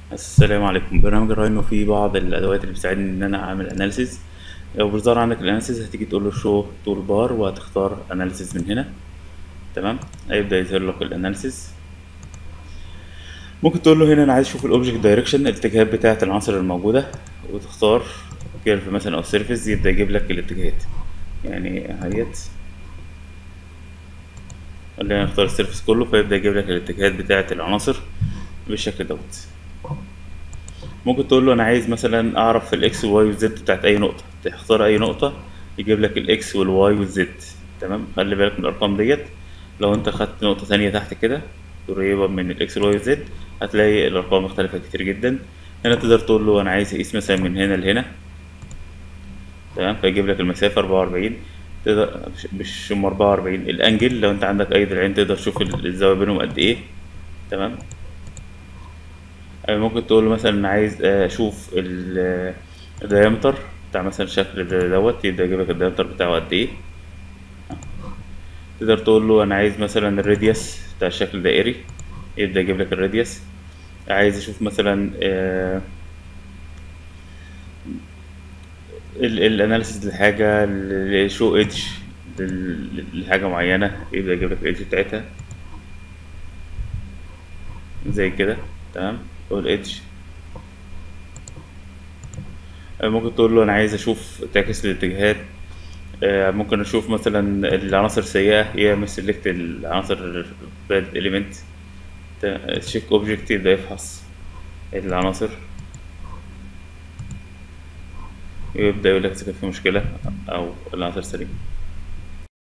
السلام عليكم برنامج الراينو فيه بعض الادوات اللي بتساعدني ان انا اعمل اناليسيز لو بتظهر عندك الاناليسيز هتيجي تقول له شو تول بار وهتختار اناليسيز من هنا تمام هيبدا يظهر لك الاناليسيز ممكن تقول له هنا انا عايز اشوف الاوبجكت دايركشن الاتجاهات بتاعه العناصر الموجوده وتختار كيرف مثلا او سيرفيس يبدا يجيب لك الاتجاهات يعني اهيت خلينا نختار السيرفيس كله فيبدا يجيب لك الاتجاهات بتاعه العناصر بالشكل دوت ممكن تقول له انا عايز مثلا اعرف الاكس والواي والزد بتاعت اي نقطه تختار اي نقطه يجيب لك الاكس والواي والزد تمام خلي بالك من الارقام ديت لو انت خدت نقطه تانية تحت كده قريبه من الاكس والواي والزد هتلاقي الارقام مختلفه كتير جدا هنا تقدر تقول له انا عايز اقيس مثلا من هنا لهنا تمام فيجيب لك المسافه 44 تقدر مش- مش هم 44 الانجل لو انت عندك اي ضلعين تقدر تشوف ال- الزاويه بينهم قد ايه تمام آه، ممكن تقول له مثلا أنا عايز آه، اشوف الديامتر بتاع مثلا الشكل ده- دوت يبدا يجيب لك الديامتر بتاعه قد ايه تقدر تقول له انا عايز مثلا الراديوس بتاع الشكل الدائري يبدا يجيب لك الراديوس عايز اشوف مثلا آه، الاناليسيس لحاجه شو ايدج لحاجه معينه يبدا يجيب لك الايدج بتاعتها زي كده تمام تقول ايدج ممكن تقول له انا عايز اشوف تعكس الاتجاهات آه، ممكن اشوف مثلا العناصر السيئه يعمل سيلكت العناصر باد اليمنت تشيك اوبجكت يبدا يفحص العناصر يبدا يقول لك اذا كان في مشكله او العناصر سليمه